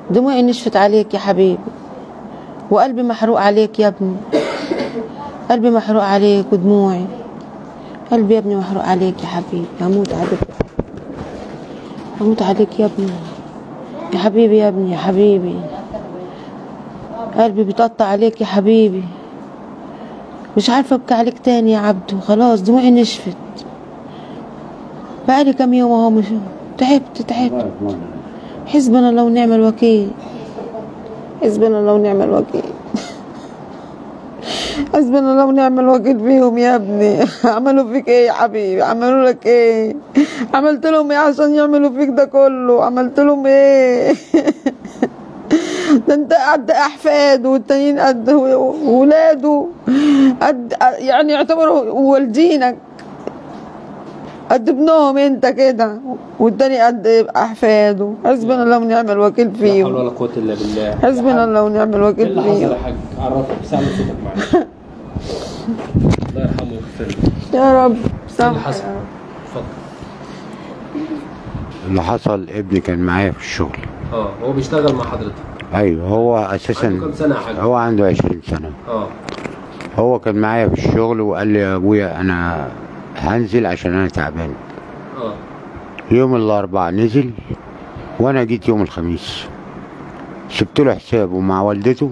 دموعي نشفت عليك يا حبيبي وقلبي محروق عليك يا ابني قلبي محروق عليك ودموعي قلبي يا ابني محروق عليك يا حبيبي هموت عليك هموت عليك يا ابني يا حبيبي يا ابني يا حبيبي قلبي بيتقطع عليك يا حبيبي مش عارفه ابكي عليك تاني يا عبدو خلاص دموعي نشفت بقالي كام يوم اهو مش تعبت تعبت حسبنا الله ونعم الوكيل حسبنا الله ونعم الوكيل حسبنا الله ونعم الوكيل فيهم يا ابني عملوا فيك ايه يا حبيبي عملوا لك ايه عملت لهم ايه عشان يعملوا فيك ده كله عملت لهم ايه ده انت قد احفاده والتانيين قد ولاده قد يعني يعتبروا والدينك قد ابنهم انت كده والتاني قد احفاده حسبنا الله ونعم الوكيل لا حول فيهم ولا قوة إلا بالله حسبنا الله ونعم ايه الوكيل اللي حصل فيهم يا حاج عرفك سامع صوتك معلش الله يرحمه ويغفر له يا رب ايه اللي سامحك حصل؟ يا رب. اتفضل اللي حصل ابني كان معايا في الشغل اه هو بيشتغل مع حضرتك ايوه هو عنده كام اساسا سنة يا حاج؟ هو عنده 20 سنه اه هو كان معايا في الشغل وقال لي يا ابويا انا هنزل عشان انا تعبان اه يوم الاربعاء نزل وانا جيت يوم الخميس سبت له حسابه مع والدته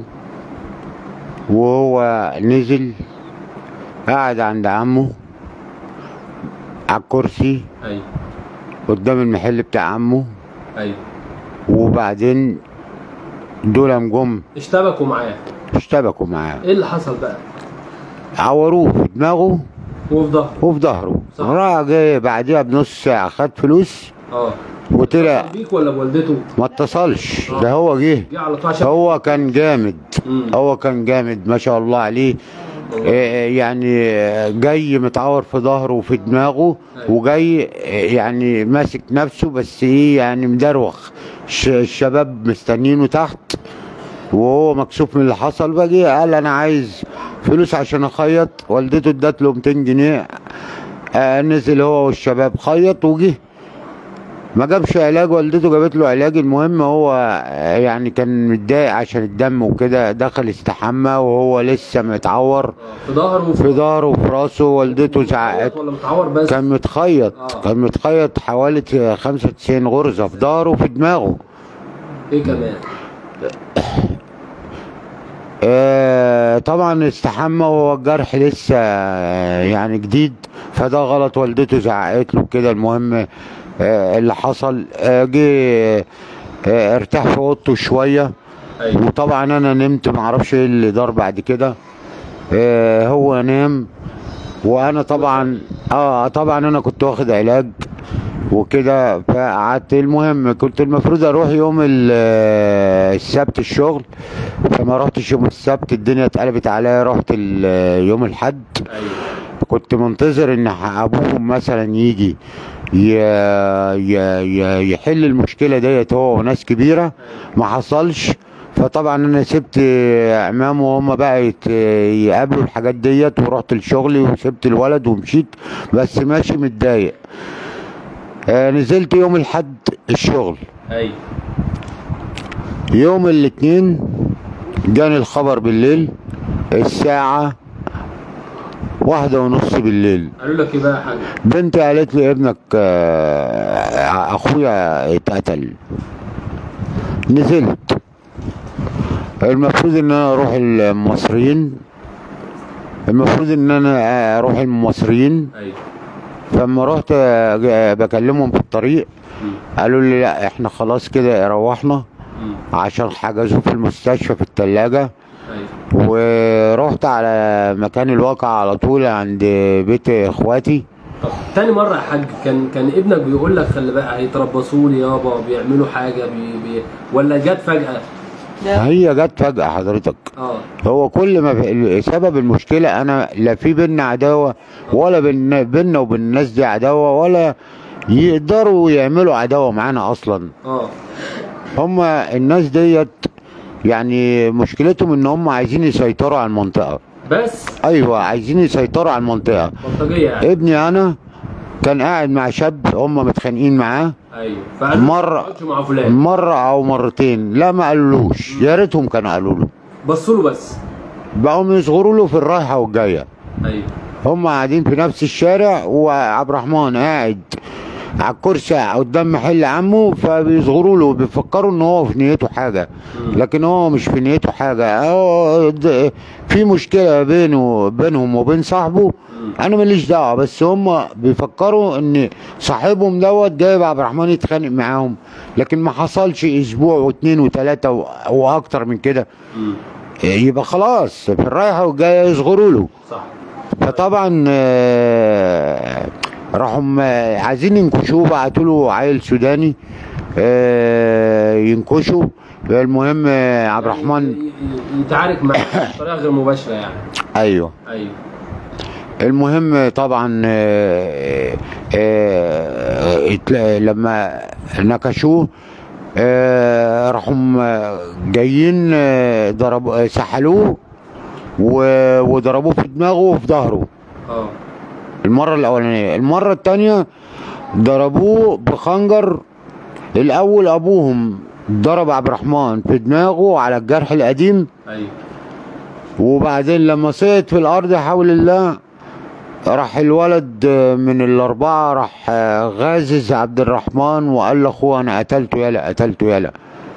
وهو نزل قعد عند عمه على الكرسي ايوه قدام المحل بتاع عمه ايوه وبعدين دول جم اشتبكوا معاه اشتبكوا معاه ايه اللي حصل بقى؟ عوروه في دماغه وفي ظهره وفي ظهره صح. راح جاي بعديها بنص ساعة خد فلوس اه وطلع اتصل بيك ولا بوالدته؟ ما اتصلش ده هو جه جه على طول عشان هو كان جامد مم. هو كان جامد ما شاء الله عليه إيه يعني جاي متعور في ظهره وفي دماغه أيوة. وجاي يعني ماسك نفسه بس ايه يعني مدروخ ش- الشباب مستنينه تحت وهو مكسوف من اللي حصل فجه قال انا عايز فلوس عشان اخيط والدته ادت له 200 جنيه آه نزل هو والشباب خيط وجه ما جابش علاج والدته جابت له علاج المهم هو آه، يعني كان متضايق عشان الدم وكده دخل استحمى وهو لسه متعور آه، في ظهره في ظهره وفي راسه والدته زعقت ولا متعور بس كان متخيط آه. كان متخيط حوالي 95 غرزة في ظهره وفي دماغه ايه كمان؟ آه، طبعا استحمى وهو الجرح لسه آه، يعني جديد فده غلط والدته زعقت له كده المهم آه، اللي حصل آه، جه آه، ارتاح في اوضته شويه ايوه وطبعا انا نمت معرفش ايه اللي دار بعد كده آه، هو نام وانا طبعا اه طبعا انا كنت واخد علاج وكده فقعدت المهم كنت المفروض اروح يوم ال- آه، السبت الشغل فما رحتش يوم السبت الدنيا اتقلبت عليا رحت ال- يوم الحد ايوه كنت منتظر ان ح- ابوهم مثلا يجي ي... ي... ي... يحل المشكله ديت هو وناس كبيره ما حصلش فطبعا انا سبت عمام وهم بقى يت... يقابلوا الحاجات ديت ورحت لشغلي وسبت الولد ومشيت بس ماشي متضايق آه نزلت يوم الحد الشغل ايوه يوم الاثنين جاني الخبر بالليل الساعة واحدة ونص بالليل قالوا لك ايه بقى يا حاج؟ بنتي قالت لي ابنك آه، اخويا اتقتل نزلت المفروض ان انا اروح المصريين المفروض ان انا اروح المصريين ايوه فلما رحت آه، بكلمهم في الطريق مم. قالوا لي لا احنا خلاص كده روحنا مم. عشان حجزوه في المستشفى في التلاجة ايوه ورحت على مكان الواقع على طول عند بيت اخواتي طب تاني مرة يا حاج كان كان ابنك بيقول لك خلي بقى هيتربصوا لي يابا بيعملوا حاجة بي بي ولا جت فجأة؟ هي جت فجأة حضرتك اه هو كل ما في سبب المشكلة أنا لا في بينا عداوة ولا بين بينا وبين الناس دي عداوة ولا يقدروا يعملوا عداوة معانا أصلا اه هما الناس ديت يعني مشكلتهم إن هم عايزين يسيطروا على المنطقة بس أيوة عايزين يسيطروا على المنطقة بلطجية يعني ابني أنا كان قاعد مع شاب هم متخانقين معاه ايوه فقال مرة. ما تقعدش مع فلان مرة أو مرتين لا ما قالولوش يا ريتهم كانوا قالوا له بصوا له بس بقوا يصغروا له في الرايحة والجاية ايوه هم قاعدين في نفس الشارع وعبد الرحمن قاعد على الكرسي قدام محل عمه فبيصغروا له بيفكروا ان هو في نيته حاجه لكن هو مش في نيته حاجه هو د- في مشكله بينه بينهم وبين صاحبه انا ماليش دعوه بس هم بيفكروا ان صاحبهم دوت جايب عبد الرحمن يتخانق معاهم لكن ما حصلش اسبوع واثنين وثلاثه و- واكتر من كده مم. يبقى خلاص في الرايحه والجايه يصغروا له صح فطبعا آه، راحوا م- عايزين ينكشوه بعتوا له عيل سوداني آه، ينكشوا المهم آه، عبد الرحمن ي- ي- يتعارك معاه بطريقه غير مباشره يعني ايوه ايوه المهم طبعا آه، آه، اتلا- لما نكشوه آه، راحوا م- جايين آه، ضربوا آه، سحلوه و- وضربوه في دماغه وفي ظهره اه المرة الأولانية المرة التانية ضربوه بخنجر الأول أبوهم ضرب عبد الرحمن في دماغه على الجرح القديم ايوه وبعدين لما سقط في الأرض حول الله راح الولد من الأربعة راح غازز عبد الرحمن وقال لأخوه أنا قتلته يلا قتلته يلا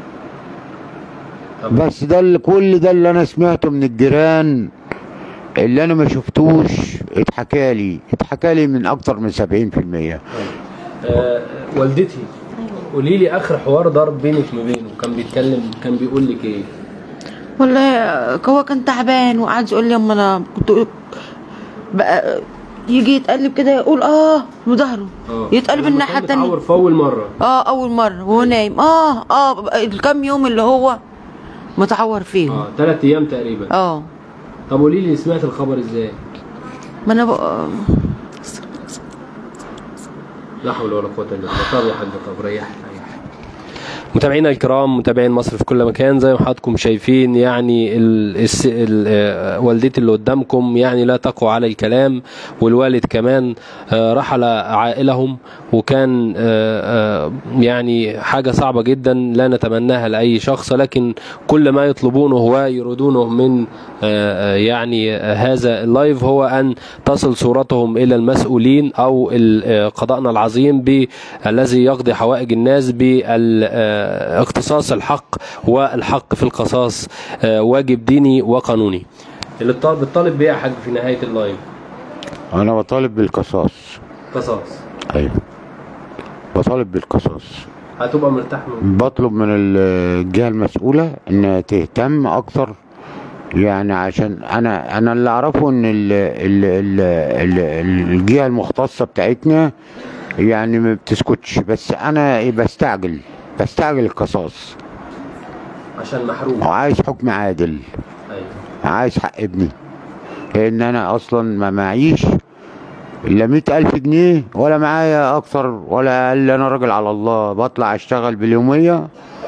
طب بس ده اللي كل ده اللي أنا سمعته من الجيران اللي أنا ما شفتوش اتحكى لي اتحكى لي من أكتر من 70% آه والدتي قولي لي اخر حوار ضرب بينك وبينه كان بيتكلم كان بيقول لك ايه والله هو كان تعبان وقعد يقول لي اما انا كنت بقى يجي يتقلب كده يقول اه وظهره اه يتقلب لما الناحيه كان التانيه متعور في اول مره اه اول مره وهو نايم اه اه الكام يوم اللي هو متعور فيهم اه ثلاث ايام تقريبا اه طب قولي لي سمعت الخبر ازاي ما انا بقى لا حول ولا قوه الا بالله طب يا حاج طب ريح ريح متابعينا الكرام متابعين مصر في كل مكان زي ما حضراتكم شايفين يعني ال الس ال آه، والدتي اللي قدامكم يعني لا تقوى على الكلام والوالد كمان آه، رحل عائلهم وكان آه، آه، يعني حاجة صعبة جدا لا نتمناها لأي شخص لكن كل ما يطلبونه ويريدونه من آه، آه، يعني آه، هذا اللايف هو أن تصل صورتهم إلى المسؤولين أو ال- آه، قضاءنا العظيم بالذي يقضي حوائج الناس باختصاص الحق والحق في القصاص آه، واجب ديني وقانوني اللي الطالب بتطالب بيه يا حاج في نهاية اللايف أنا بطالب بالقصاص قصاص أيوه بطالب بالقصاص هتبقى مرتاح من بطلب من الجهة المسؤولة إنها تهتم أكتر يعني عشان أنا أنا اللي أعرفه إن ال ال ال ال الجهة المختصة بتاعتنا يعني ما بتسكتش بس أنا إيه بستعجل بستعجل القصاص عشان محروم وعايز حكم عادل ايوه عايز حق ابني لأن أنا أصلا ما معيش إلا مئة ألف جنيه ولا معايا أكتر ولا أقل أنا راجل على الله بطلع أشتغل باليومية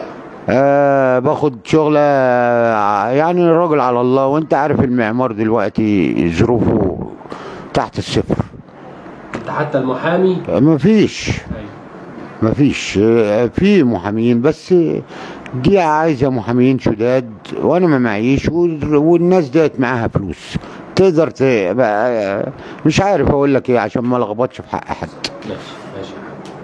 آه باخد شغلة آه، يعني راجل على الله وأنت عارف المعمار دلوقتي ظروفه تحت الصفر انت حتى المحامي مفيش ايوه مفيش آه، في محامين بس دي عايزه محامين شداد وانا ما معيش وال- والناس ديت معاها فلوس تقدر ت... بقى- مش عارف اقول لك ايه عشان ما لخبطش في حق حد ماشي ماشي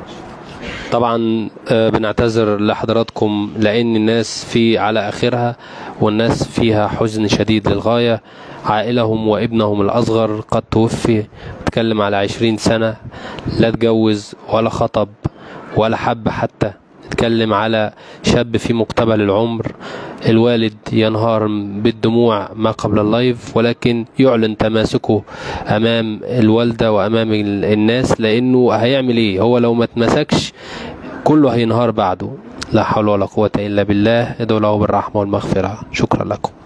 طبعا آه، بنعتذر لحضراتكم لان الناس في على اخرها والناس فيها حزن شديد للغايه عائلهم وابنهم الاصغر قد توفي بتكلم على عشرين سنه لا اتجوز ولا خطب ولا حب حتى نتكلم على شاب في مقتبل العمر الوالد ينهار بالدموع ما قبل اللايف ولكن يعلن تماسكه امام الوالده وامام ال- الناس لانه هيعمل ايه هو لو ما تمسكش كله هينهار بعده لا حول ولا قوه الا بالله ادعوا له بالرحمه والمغفره شكرا لكم